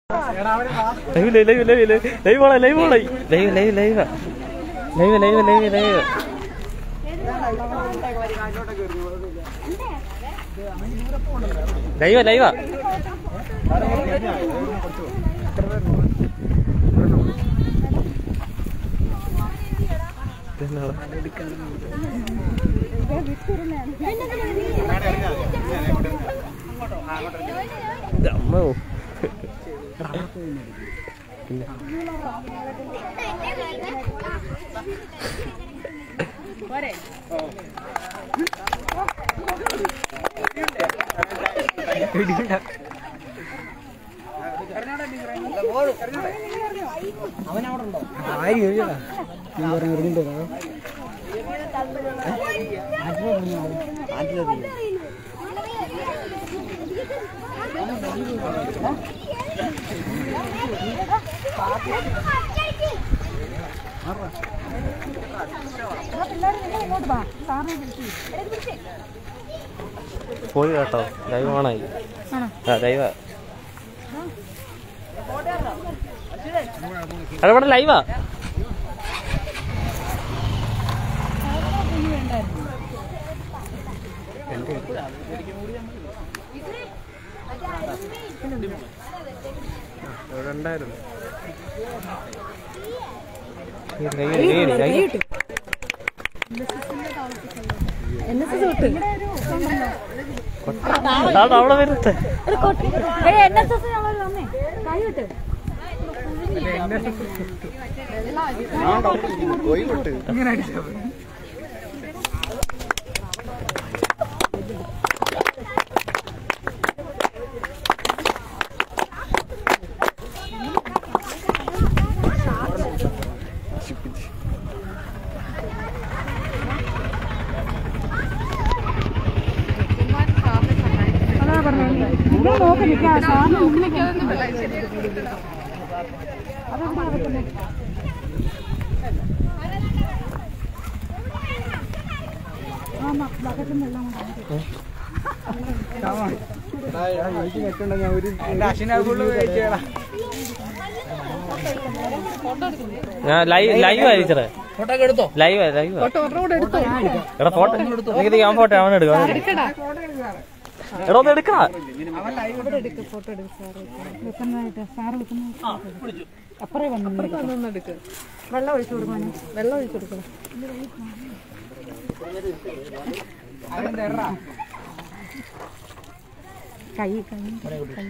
Live live live live live live പോളെ live പോളെ live live live live live live live live live അമ്മോ പോയി കേട്ടോ live ഓണായി ആ ലൈവാ അത് ഇവിടെ ലൈവാ ഉണ്ടായിരുന്നു അതാണ് അവിടെ വരുന്നത് ഇങ്ങനെ അടിച്ചത് ഞാൻ ലൈവ് ലൈവ് അയച്ചത് ലൈവ് ലൈവ് എടാ ഫോട്ടോ എനിക്ക് ഞാൻ ഫോട്ടോ അവൻ എടുക്കാം അവൻ എടുക്കാം. എടാ ഒന്ന് എടുക്കാ വെള്ളം ഒഴിച്ചു കൊടുക്കണം വെള്ളം ഒഴിച്ചു കൊടുക്കണം കൈ കൈ കൈ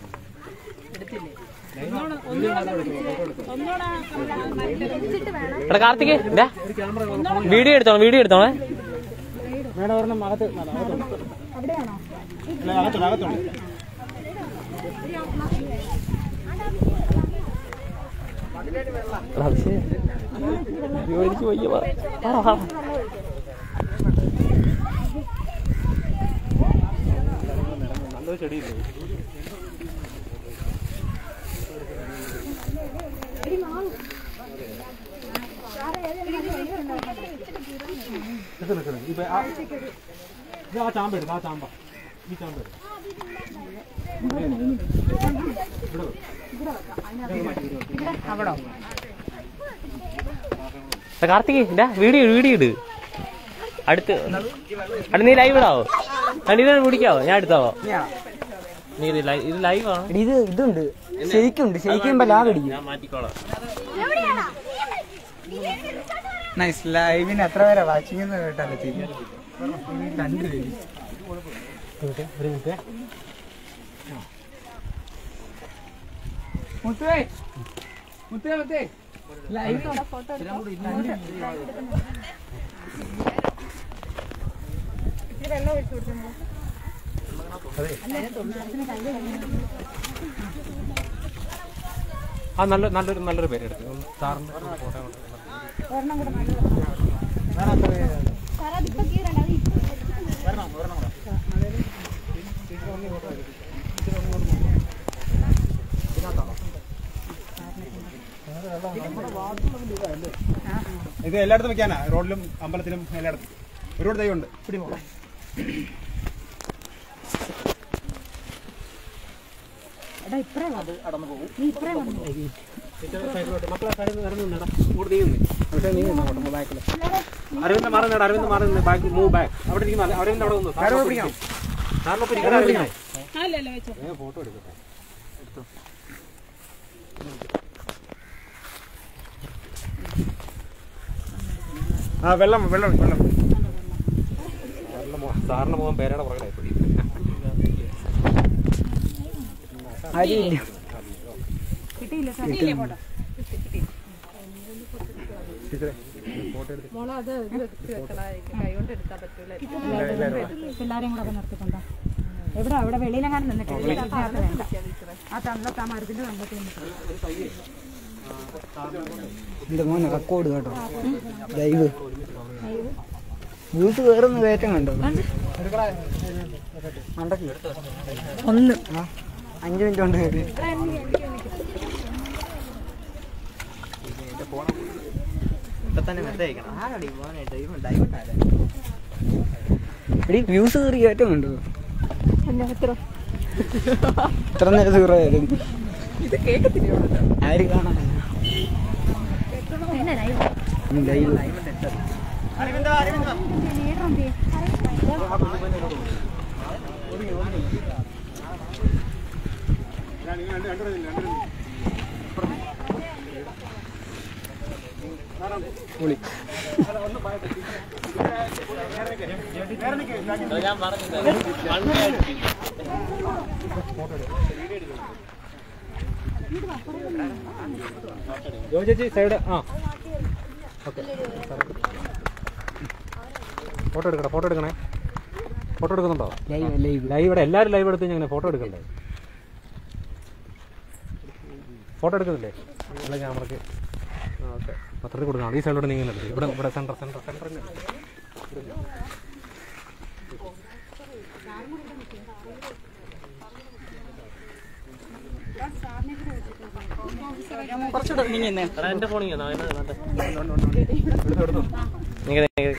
എടാ കാർത്തിക് ഇതാ വീഡിയോ എടുത്തോളാം വീഡിയോ എടുത്തോളേ എടാ, അത് ശരി. അയ്യോ, എനിക്ക് വയ്യ വാ. വാ, വാ. എടാ, കാർത്തിക് ഇതാ വീഡിയോ ഇട്, വീഡിയോ ഇട് അടുത്ത് അടുത്ത് നീ ലൈവ് ഇടാവോ അടി ഇത് പിടിക്കാവോ ഞാൻ എടുത്താവോ നീ ഇത് ലൈവ് ഇത് ലൈവ് ആണോ ഇത് ഇതുണ്ട് ശരിക്കുണ്ട് ശരിക്കും ലാഗ് അടിക്കും ഞാൻ മാറ്റിക്കോളാം നൈസ് ലൈവിന് എത്ര പേരാ വാച്ചിങ് എന്ന് കേട്ടല്ലേ ചെയ്യും രണ്ടുപേര് മുത്തേ മുത്തേ മുത്തേ ലൈവ് ആ നല്ല നല്ലൊരു നല്ലൊരു പേര് എടുത്തു സാറിന്റെ ഫോട്ടോ ഇത് എല്ലായിടത്തും വെക്കാനാ റോഡിലും അമ്പലത്തിലും എല്ലായിടത്തും ഒരുപാട് ദൈവമുണ്ട് എടാ ഇപ്പറേ വാ. നീ ഇപ്പറേ വന്നു മക്കളെ സൈഡിൽ നിന്ന് ഇറങ്ങി നിന്നടാ കൂടെ നീങ്ങുന്നേ പക്ഷേ നീങ്ങുന്നു അങ്ങോട്ട് ബാക്കിൽ അരവിന്ദ് മാറി നിന്നടാ അരവിന്ദ് മാറി നിന്ന് ബാക്ക് മൂവ് ബാക്ക് അവിടെ ഇരിക്കുന്ന അരവിന്ദ് അവിടെ നിന്ന് സാറിനെ പിടിക്കാം സാറിനൊപ്പം ഇരിക്കണം അരവിന്ദ് ഫോട്ടോ എടുക്കട്ടെ ആ വെള്ളം വെള്ളം വെള്ളം സാറിന് പോകാൻ പേരുടെ പുറകിലായി പോയി ആരുമില്ല പിള്ളേരെയും കൂടെ ഒക്കെ നിർത്തിക്കൊണ്ടോ എവിടെ അവിടെ വെളിയിലെങ്ങാനും നിന്നിട്ട് വേണ്ട ആ തന്നത്തെ ആ മരത്തിന്റെ തന്നത്തിൽ എന്റെ മോനെ റെക്കോർഡ് കേട്ടോ ലൈവ് ബ്യൂസ് കയറുന്ന കയറ്റം കണ്ടോ ഒന്ന് ആ അഞ്ച് മിനിറ്റ് കൊണ്ട് കയറി എടി വ്യൂസ് കയറി കയറ്റം കണ്ടോ ഇത്ര നേരം സീറോ ആയിരുന്നു ആര് കാണാൻ ലൈവ് പൊളി ഞാൻ പറഞ്ഞില്ലേ ജോ ചേച്ചി സൈഡ് ആ ഓക്കെ ഫോട്ടോ എടുക്കണേ ഫോട്ടോ എടുക്കണേ ഫോട്ടോ എടുക്കുന്നുണ്ടോ ലൈവ് ലൈവ് ലൈവ് ഇവിടെ എല്ലാവരും ലൈവ് എടുത്ത് ഞങ്ങനെ ഫോട്ടോ എടുക്കണ്ടേ ഫോട്ടോ എടുക്കുന്നില്ലേ നമ്മളെ ക്യാമറയ്ക്ക് ഓക്കെ പത്രത്തിൽ കൊടുക്കണം ഈ സൈഡിലോട്ട് നീങ്ങുന്നുണ്ട് ഇവിടെ ഇവിടെ സെൻറ്റർ സെൻറ്റർ സെൻറ്ററിൽ എടാ, എന്റെ ഫോണിൽ നിങ്ങ